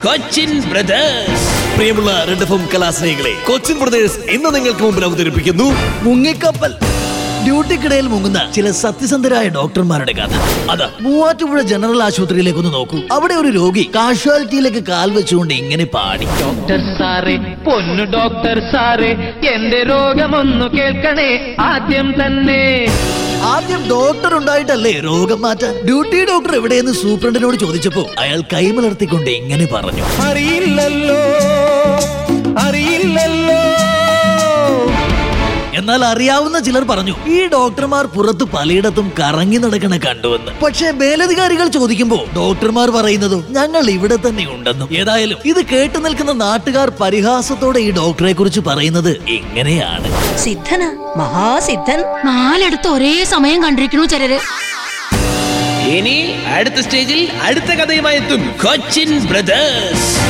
Cochin brothers പ്രിയമുള്ള red F കലാസ്നേഹികളെ Cochin brothers ഇന്ന് നിങ്ങൾക്ക് മുമ്പിൽ അവതരിപ്പിക്കുന്നു മുങ്ങിക്കപ്പൽ ഡ്യൂട്ടിക്കിടയിൽ മുങ്ങുന്ന ചില സത്യസന്ധരായ ഡോക്ടർമാരുടെ കഥ അതാ മൂവാറ്റുപുഴ ജനറൽ ആശുപത്രിയിലേക്ക് ഒന്ന് നോക്കൂ അവിടെ ഒരു രോഗി കാഷ്വാലിറ്റിയിലേക്ക് കാൽ വെച്ചുകൊണ്ട് ഇങ്ങനെ പാടി ഡോക്ടർ സാറേ പൊന്നു ഡോക്ടർ സാറേ എന്റെ രോഗമൊന്നു കേൾക്കണേ ആദ്യം തന്നെ ആദ്യം ഡോക്ടർ ഉണ്ടായിട്ടല്ലേ രോഗം മാറ്റാൻ ഡ്യൂട്ടി ഡോക്ടർ എവിടെയെന്ന് സൂപ്രണ്ടിനോട് ചോദിച്ചപ്പോ അയാൾ കൈമലർത്തിക്കൊണ്ട് ഇങ്ങനെ പറഞ്ഞു അറിയില്ലല്ലോ അറിയില്ലല്ലോ എന്നാൽ അറിയാവുന്ന ചിലർ പറഞ്ഞു ഈ ഡോക്ടർമാർ പുറത്ത് പലയിടത്തും കറങ്ങി നടക്കണ കണ്ടുവെന്ന് പക്ഷേ മേലധികാരികൾ ചോദിക്കുമ്പോ ഡോക്ടർമാർ പറയുന്നതോ ഞങ്ങൾ ഇവിടെ തന്നെ ഉണ്ടെന്നും ഏതായാലും ഇത് കേട്ടു നിൽക്കുന്ന നാട്ടുകാർ പരിഹാസത്തോടെ ഈ ഡോക്ടറെ കുറിച്ച് പറയുന്നത് ഇങ്ങനെയാണ് സിദ്ധന മഹാസിദ്ധൻ നാലെടുത്ത് ഒരേ സമയം കണ്ടിരിക്കണു ചിലര് ഇനി അടുത്ത സ്റ്റേജിൽ അടുത്ത കഥയുമായി എത്തും കൊച്ചിൻ ബ്രദേഴ്സ്